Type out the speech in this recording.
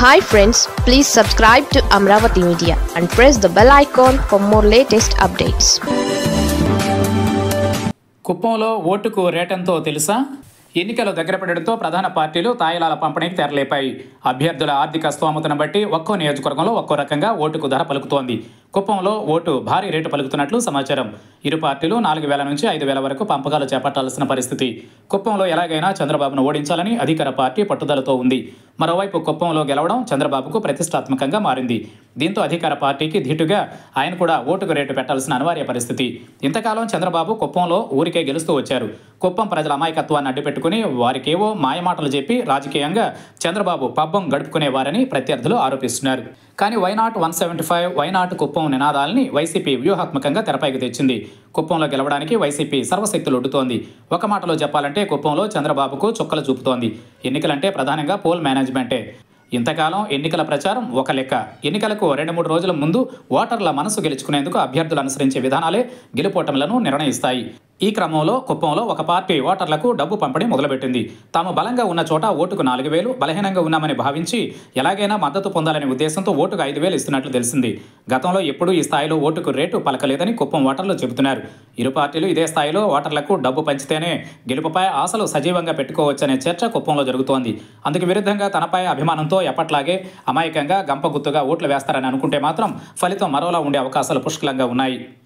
hi friends please subscribe to Amaravati media and press the bell icon for more latest updates కుప్పంలో ఓటుకు రేటెంతో తెలుసా ఎన్నికలు దగ్గర పడడంతో ప్రధాన పార్టీలు తాయిలాల పంపిణీకి తెరలేపాయి అభ్యర్థుల ఆర్థిక స్తోమతను బట్టి ఒక్కో నియోజకవర్గంలో ఒక్కో రకంగా ఓటుకు ధర పలుకుతోంది కుప్పంలో ఓటు భారీ రేటు పలుకుతున్నట్లు సమాచారం ఇరు పార్టీలు నాలుగు వేల నుంచి ఐదు వేల వరకు పంపకాలు చేపట్టాల్సిన పరిస్థితి కుప్పంలో ఎలాగైనా చంద్రబాబును ఓడించాలని అధికార పార్టీ పట్టుదలతో ఉంది మరోవైపు కుప్పంలో గెలవడం చంద్రబాబుకు ప్రతిష్టాత్మకంగా మారింది దీంతో అధికార పార్టీకి ధీటుగా ఆయన కూడా ఓటుకు రేటు పెట్టాల్సిన అనివార్య పరిస్థితి ఇంతకాలం చంద్రబాబు కుప్పంలో ఊరికే గెలుస్తూ వచ్చారు కుప్పం ప్రజల అమాయకత్వాన్ని అడ్డుపెట్టుకుని వారికేవో మాయమాటలు చెప్పి రాజకీయంగా చంద్రబాబు పబ్బం గడుపుకునేవారని ప్రత్యర్థులు ఆరోపిస్తున్నారు కానీ why not one seventy five why not Kuppam నినాదాలని వైసీపీ వ్యూహాత్మకంగా తెరపైకి తెచ్చింది కుప్పంలో గెలవడానికి వైసీపీ సర్వశక్తులు ఒడ్డుతోంది ఒక మాటలో చెప్పాలంటే కుప్పంలో చంద్రబాబుకు చుక్కలు చూపుతోంది ఎన్నికలంటే ప్రధానంగా పోల్ మేనేజ్మెంటే ఇంతకాలం ఎన్నికల ప్రచారం ఒక లెక్క ఎన్నికలకు రెండు మూడు రోజుల ముందు ఓటర్ల మనసు గెలుచుకునేందుకు అభ్యర్థులు అనుసరించే విధానాలే గెలుపోటములను నిర్ణయిస్తాయి ఈ క్రమంలో కుప్పంలో ఒక పార్టీ ఓటర్లకు డబ్బు పంపిణీ మొదలుపెట్టింది తాము బలంగా ఉన్న చోట ఓటుకు నాలుగు వేలు బలహీనంగా ఉన్నామని భావించి ఎలాగైనా మద్దతు పొందాలనే ఉద్దేశంతో ఓటుకు ఐదు వేలు ఇస్తున్నట్లు తెలిసింది గతంలో ఎప్పుడూ ఈ స్థాయిలో ఓటుకు రేటు పలకలేదని కుప్పం ఓటర్లు చెబుతున్నారు ఇరు పార్టీలు ఇదే స్థాయిలో ఓటర్లకు డబ్బు పంచితేనే గెలుపుపై ఆశలు సజీవంగా పెట్టుకోవచ్చనే చర్చ కుప్పంలో జరుగుతోంది అందుకు విరుద్ధంగా తనపై అభిమానంతో ఎప్పట్లాగే అమాయకంగా గంపగుత్తుగా ఓట్లు వేస్తారని అనుకుంటే మాత్రం ఫలితం మరోలా ఉండే అవకాశాలు పుష్కలంగా ఉన్నాయి